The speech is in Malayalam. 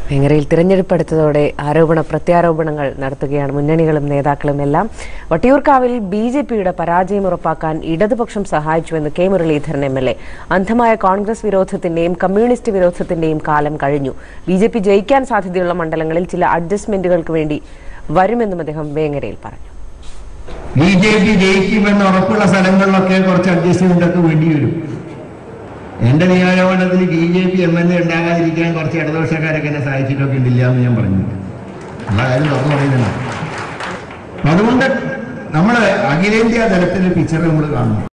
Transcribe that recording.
വേങ്ങരയിൽ തിരഞ്ഞെടുപ്പ് അടുത്തതോടെ ആരോപണ പ്രത്യാരോപണങ്ങൾ നടത്തുകയാണ് മുന്നണികളും നേതാക്കളും എല്ലാം വട്ടിയൂർക്കാവിൽ ബി ജെ പിയുടെ പരാജയം ഉറപ്പാക്കാൻ ഇടതുപക്ഷം സഹായിച്ചുവെന്ന് K Muraleedharan M L A അന്ധമായ കോൺഗ്രസ് വിരോധത്തിന്റെയും കമ്മ്യൂണിസ്റ്റ് വിരോധത്തിന്റെയും കാലം കഴിഞ്ഞു ബി ജെ പി ജയിക്കാൻ സാധ്യതയുള്ള മണ്ഡലങ്ങളിൽ ചില അഡ്ജസ്റ്റ്മെന്റുകൾക്ക് വേണ്ടി വരുമെന്നും അദ്ദേഹം വേങ്ങരയിൽ പറഞ്ഞു ബി ജെ പി ജയിക്കുമെന്ന് ഉറപ്പുള്ള സ്ഥലങ്ങളിലൊക്കെ കുറച്ച് അഡ്ജസ്റ്റ്മെന്റ് ഒക്കെ വേണ്ടി വരും എന്റെ നിയോജകമണ്ഡലത്തിൽ B J P M L A ഉണ്ടാകാതിരിക്കാൻ കുറച്ച് ഇടതുപക്ഷക്കാരൊക്കെ എന്നെ സഹായിച്ചിട്ടൊക്കെ ഉണ്ടില്ല എന്ന് ഞാൻ പറഞ്ഞു ഉള്ള കാര്യം തുറന്നു പറയുന്നില്ല അതുകൊണ്ട് നമ്മൾ അഖിലേന്ത്യാ തലത്തിൽ പിക്ചർ നമ്മൾ കാണുന്നു